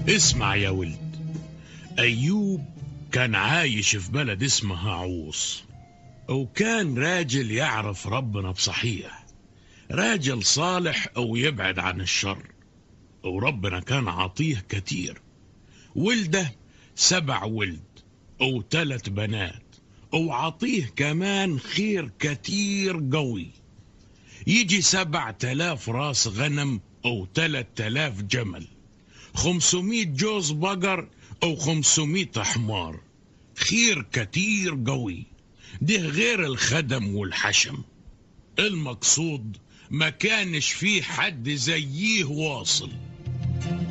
اسمع يا ولد أيوب كان عايش في بلد اسمها عوص وكان راجل يعرف ربنا بصحيح راجل صالح أو يبعد عن الشر وربنا كان عطيه كتير ولده سبع ولد أو ثلاث بنات وعطيه كمان خير كتير قوي يجي سبع تلاف راس غنم أو تلات تلاف جمل خمسمائة جوز بقر أو خمسمائة حمار خير كتير قوي ده غير الخدم والحشم المقصود ما كانش فيه حد زيه واصل